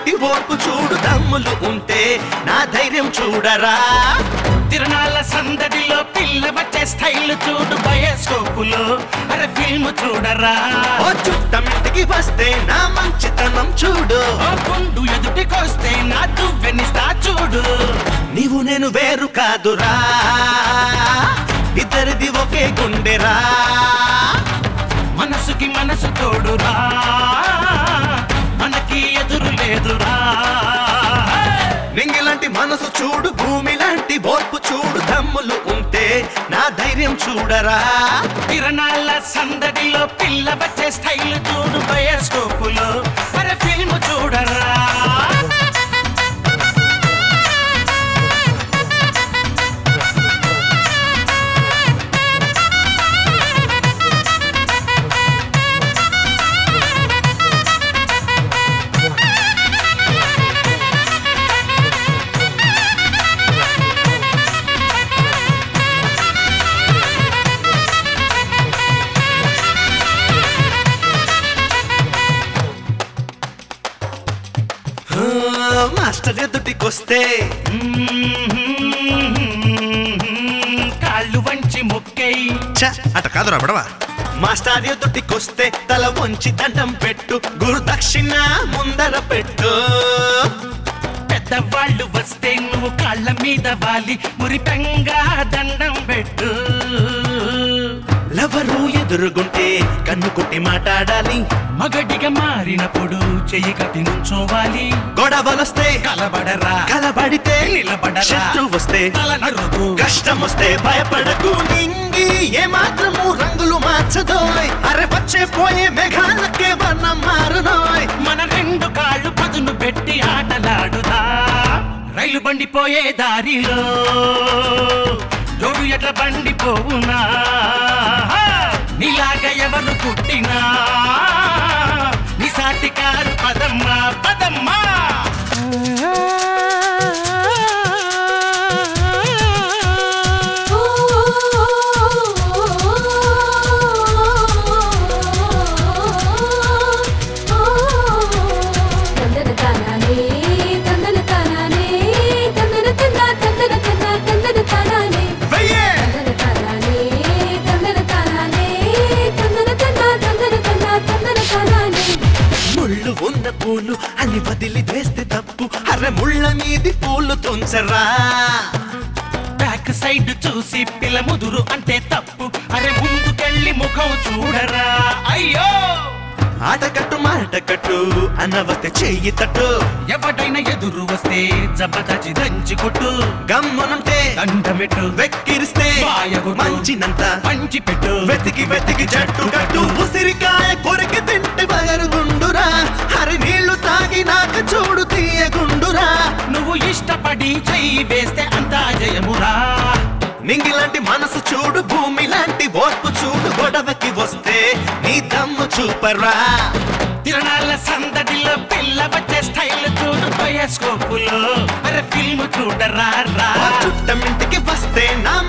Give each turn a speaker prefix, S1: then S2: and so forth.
S1: లాంటి ఓర్పు చూడు దమ్ములు ఉంటే నా ధైర్యం చూడరా
S2: తిరణాల సందడిలో పిల్ల వచ్చే స్టైల్ చూడు బయోస్కోపులో అరే ఫిల్మ్ చూడరా
S1: ఓ చుట్టమింటికి వస్తే నా మంచితనం చూడు
S2: ఓ గుండు ఎదుటికొస్తే నా దువ్వెనిస్తా చూడు
S1: నీవు నేను వేరు కాదురా ఇద్దరిది ఒకే గుండెరా
S2: మనసుకి మనసు తోడురా మనకి ఎదురు లేదురా
S1: నింగిలాంటి మనసు చూడు భూమి లాంటి ఓర్పు చూడు దమ్ములు ఉంటే నా ధైర్యం చూడరా
S2: తిరణాల సందడిలో పిల్ల వచ్చే స్టైల్ చూడు బయోస్కోపులో అరే ఫిల్మ్ చూడరా
S1: ఆ, మాస్టర్ ఎదుటికొస్తే
S2: కాళ్ళు వంచి మొక్కై
S1: ఛ, అట కాదురా బడవా మాస్టర్ ఎదుటికొస్తే తల వంచి దండం పెట్టు గురు దక్షిణ ముందర పెట్టు
S2: పెద్దవాళ్ళు వస్తే నువ్వు కాళ్ళ మీద వాలి మురిపెంగా దండం పెట్టు
S1: లవరు ఎదురుగుంటే కన్ను కొట్టి మాట్లాడాలి
S2: మగడిగా మారినప్పుడు చెయ్యి కట్టి నుంచోవాలి
S1: గొడవలొస్తే
S2: కలబడరా
S1: కలబడితే
S2: నిలబడరా.
S1: శత్రు వస్తే
S2: తల నరుగు
S1: కష్టం వస్తే భయపడకు నింగి ఏ మాత్రము రంగులు మార్చదోయ్ అరే వచ్చే పోయే మేఘాలకే వర్ణం మారునోయ్
S2: మన రెండు కాళ్ళు పదును పెట్టి ఆటలాడుదా రైలు బండి పోయే దారిలో జోడు ఎట్ల బండి పోవునా నీలాగా ఎవరు పుట్టినా నీ సాటి కారు పదమ్మా పదమ్మా
S3: తందన తానానే తందన తానానే తందన తన్న తందన తన్న తందన తానానే
S1: వెయ్యే
S3: తందన తానానే తందన తానానే తందన తన్న తందన తన్న తందన తానానే
S1: ముళ్ళు ఉన్న పూలు అని వదిలి వేస్తే తప్పు అరే ముళ్ళ మీది పూలు తుంచరా
S2: బ్యాక్ సైడ్ చూసి పిల్ల ముదురు అంటే తప్పు అరే ముందుకెళ్ళి ముఖం చూడరా అయ్యో
S1: ఆట కట్టు మాట కట్టు అన్న వస్తే చెయ్యి తట్టు
S2: ఎవడైనా ఎదురు వస్తే జబదచి దంచి కొట్టు
S1: గమ్మునుంటే
S2: దండమెట్టు
S1: వెక్కిరిస్తే
S2: వాయగొట్టు.
S1: మంచినంత
S2: పంచి పెట్టు
S1: వెతికి వెతికి జట్టు కట్టు ఉసిరికాయ కొరికి తింటే బగరుగుండురా హరి నీళ్లు తాగి నాక చూడు తీయగుండురా
S2: నువ్వు ఇష్టపడి చెయ్యి వేస్తే అంతా జయమురా
S1: నింగిలాంటి మనసు చూడు భూమి లాంటి ఓర్పు చూడు గొడవకి వస్తే నీ దమ్ము చూపరా
S2: తిరణాల సందడిలో పిల్ల వచ్చే స్టైల్ చూడు బయోస్కోపులో అరే ఫిల్మ్ చూడరా రా
S1: చుట్టమింటికి వస్తే నా